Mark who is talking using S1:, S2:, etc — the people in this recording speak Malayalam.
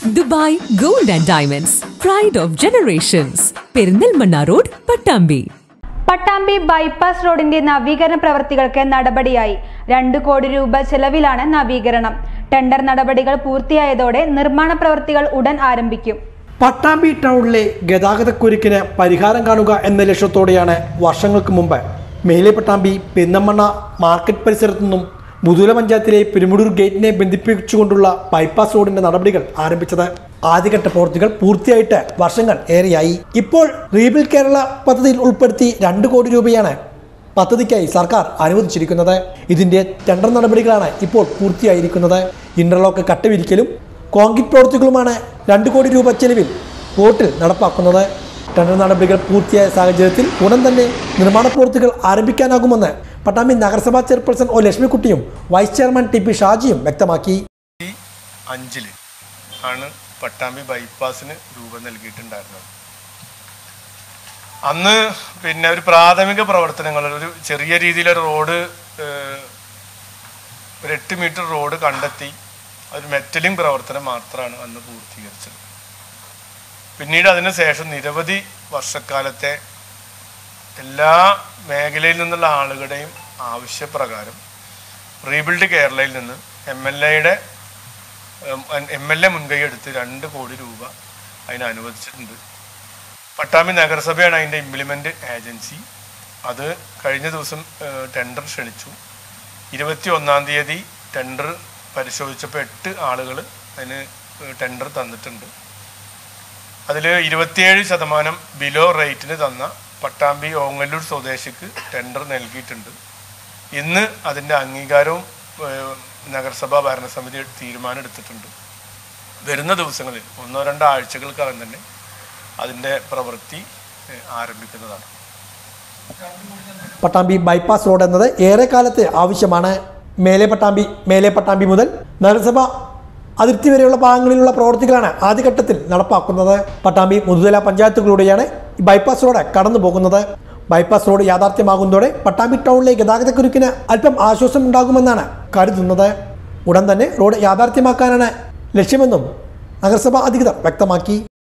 S1: Dubai gold and diamonds pride of generations Perinthalmanna road Pattambi
S2: Pattambi bypass റോഡിന്റെ നവീകരണ പ്രവൃത്തികൾക്ക് നടപടിയായി രണ്ട് കോടി രൂപ ചെലവിലാണ് നവീകരണം ടെൻഡർ നടപടികൾ പൂർത്തിയായതോടെ നിർമ്മാണ പ്രവൃത്തികൾ ഉടൻ ആരംഭിക്കും
S3: പട്ടാമ്പി ടൗണിലെ ഗതാഗതക്കുരുക്കിന് പരിഹാരം കാണുക എന്ന ലക്ഷ്യത്തോടെയാണ് വർഷങ്ങൾക്ക് മുമ്പ് മേലെ പട്ടാമ്പി പെന്നമ്മണ്ണ മാർക്കറ്റ് പരിസരത്തു നിന്നും മുതൂല പഞ്ചായത്തിലെ പെരുമുടൂർ ഗേറ്റിനെ ബന്ധിപ്പിച്ചുകൊണ്ടുള്ള ബൈപ്പാസ് റോഡിന്റെ നടപടികൾ ആരംഭിച്ചത് ആദ്യഘട്ട പ്രവൃത്തികൾ പൂർത്തിയായിട്ട് വർഷങ്ങൾ ഏറെയായി ഇപ്പോൾ റീബിൽ കേരള പദ്ധതിയിൽ ഉൾപ്പെടുത്തി രണ്ട് കോടി രൂപയാണ് പദ്ധതിക്കായി സർക്കാർ അനുവദിച്ചിരിക്കുന്നത് ഇതിന്റെ ടെൻഡർ നടപടികളാണ് ഇപ്പോൾ പൂർത്തിയായിരിക്കുന്നത് ഇന്റർലോക്ക് കട്ടവിരിക്കലും കോൺക്രീറ്റ് പ്രവൃത്തികളുമാണ് രണ്ട് കോടി രൂപ ചെലവിൽ പോർട്ടിൽ നടപ്പാക്കുന്നത് ടെൻഡർ നടപടികൾ പൂർത്തിയായ സാഹചര്യത്തിൽ ഉടൻ തന്നെ നിർമ്മാണ പ്രവൃത്തികൾ ആരംഭിക്കാനാകുമെന്ന് പട്ടാമ്പി നഗരസഭാ ചെയർപേഴ്സൺ ഒ ലക്ഷ്മിക്കുട്ടിയും വൈസ് ചെയർമാൻ ടി പി ഷാജിയും വ്യക്തമാക്കി
S4: അഞ്ചില് ആണ് പട്ടാമ്പി ബൈപ്പാസിന് രൂപം നൽകിയിട്ടുണ്ടായിരുന്നത് അന്ന് പിന്നെ ഒരു പ്രാഥമിക പ്രവർത്തനങ്ങൾ ഒരു ചെറിയ രീതിയിലൊരു റോഡ് ഏഹ്, ഒരു എട്ട് മീറ്റർ റോഡ് കണ്ടെത്തി ഒരു മെറ്റലിംഗ് പ്രവർത്തനം മാത്രമാണ് അന്ന് പൂർത്തീകരിച്ചത് പിന്നീട് അതിന് ശേഷം നിരവധി വർഷക്കാലത്തെ എല്ലാ മേഖലയിൽ നിന്നുള്ള ആളുകളുടെയും ആവശ്യപ്രകാരം റീബിൽഡ് കേരളയിൽ നിന്ന് എം എൽ എയുടെ എം എൽ എ മുൻകൈ എടുത്ത് രണ്ട് കോടി രൂപ അതിന് അനുവദിച്ചിട്ടുണ്ട് പട്ടാമ്പി നഗരസഭയാണ് അതിൻ്റെ ഇംപ്ലിമെൻ്റ് ഏജൻസി അത് കഴിഞ്ഞ ദിവസം ടെൻഡർ ക്ഷണിച്ചു ഇരുപത്തി ഒന്നാം തീയതി ടെൻഡർ പരിശോധിച്ചപ്പോൾ എട്ട് ആളുകൾ അതിന് ടെൻഡർ തന്നിട്ടുണ്ട് അതിൽ ഇരുപത്തിയേഴ് ശതമാനം ബിലോ റേറ്റിന് തന്ന പട്ടാമ്പി ഓങ്ങല്ലൂർ സ്വദേശിക്ക് ടെൻഡർ നൽകിയിട്ടുണ്ട് ഇന്ന് അതിൻ്റെ അംഗീകാരവും ഏഹ്, നഗരസഭാ ഭരണസമിതി തീരുമാനം എടുത്തിട്ടുണ്ട് വരുന്ന ദിവസങ്ങളിൽ ഒന്നോ രണ്ടോ ആഴ്ചകൾക്കകം തന്നെ അതിൻ്റെ പ്രവൃത്തി ഏഹ്, ആരംഭിക്കുന്നതാണ്
S3: പട്ടാമ്പി ബൈപ്പാസ് റോഡ് എന്നത് ഏറെക്കാലത്തെ ആവശ്യമാണ് മേലെ പട്ടാമ്പി മേലെ പട്ടാമ്പി മുതൽ നഗരസഭ അതിർത്തി വരെയുള്ള ഭാഗങ്ങളിലുള്ള പ്രവൃത്തികളാണ് ആദ്യഘട്ടത്തിൽ നടപ്പാക്കുന്നത് പട്ടാമ്പി മുതുതല പഞ്ചായത്തുകളിലൂടെയാണ് ഈ ബൈപ്പാസ് റോഡ് കടന്നു പോകുന്നത് ബൈപ്പാസ് റോഡ് യാഥാർത്ഥ്യമാകുന്നതോടെ പട്ടാമ്പി ടൗണിലെ ഗതാഗതക്കുരുക്കിന് അല്പം ആശ്വാസം ഉണ്ടാകുമെന്നാണ് കരുതുന്നത് ഉടൻ തന്നെ റോഡ് യാഥാർത്ഥ്യമാക്കാനാണ് ലക്ഷ്യമെന്നും നഗരസഭാ അധികൃതർ വ്യക്തമാക്കി